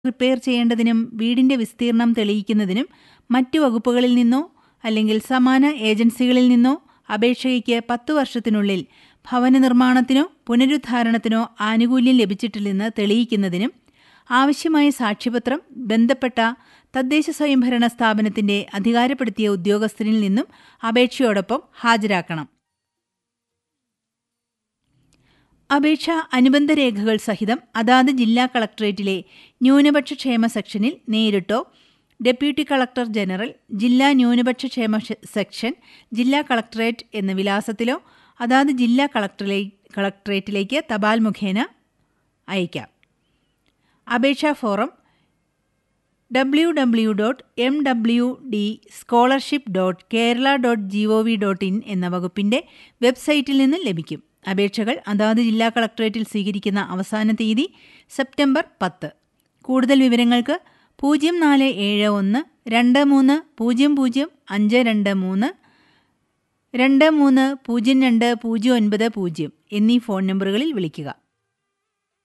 repair ചെയ്യേണ്ടതിനും വീടിന്റെ വിസ്തീർണം തെളിയിക്കുന്നതിനും മറ്റു വകുപ്പുകളിൽ നിന്നോ അല്ലെങ്കിൽ സമാന ഏജൻസികളിൽ നിന്നോ അപേക്ഷകയ്ക്ക് പത്തു വർഷത്തിനുള്ളിൽ ഭവന നിർമ്മാണത്തിനോ പുനരുദ്ധാരണത്തിനോ ആനുകൂല്യം ലഭിച്ചിട്ടില്ലെന്ന് തെളിയിക്കുന്നതിനും ആവശ്യമായ സാക്ഷ്യപത്രം ബന്ധപ്പെട്ട തദ്ദേശ സ്വയംഭരണ സ്ഥാപനത്തിന്റെ അധികാരപ്പെടുത്തിയ ഉദ്യോഗസ്ഥനിൽ നിന്നും അപേക്ഷയോടൊപ്പം ഹാജരാക്കണം അപേക്ഷ അനുബന്ധ രേഖകൾ സഹിതം അതാത് ജില്ലാ കളക്ടറേറ്റിലെ ന്യൂനപക്ഷ ക്ഷേമ സെക്ഷനിൽ നേരിട്ടോ ഡെപ്യൂട്ടി കളക്ടർ ജനറൽ ജില്ലാ ന്യൂനപക്ഷ ക്ഷേമ സെക്ഷൻ ജില്ലാ കളക്ടറേറ്റ് എന്ന വിലാസത്തിലോ അതാത് ജില്ലാ കളക്ടറിലെ കളക്ടറേറ്റിലേക്ക് തപാൽ മുഖേന അയക്കാം അപേക്ഷാ form W W dot M W D scholarship dot Kerala dot G O V dot in എന്ന വകുപ്പിന്റെ വെബ്സൈറ്റിൽ നിന്ന് ലഭിക്കും അപേക്ഷകൾ അതാത് ജില്ലാ കളക്ടറേറ്റിൽ സ്വീകരിക്കുന്ന അവസാന തീയതി സെപ്റ്റംബർ പത്ത് കൂടുതൽ വിവരങ്ങൾക്ക് പൂജ്യം നാല് ഏഴ് ഒന്ന് രണ്ട് മൂന്ന് പൂജ്യം പൂജ്യം അഞ്ച് രണ്ട് മൂന്ന് രണ്ട് മൂന്ന് പൂജ്യം രണ്ട് പൂജ്യം ഒൻപത് പൂജ്യം എന്നീ ഫോൺ നമ്പറുകളിൽ വിളിക്കുക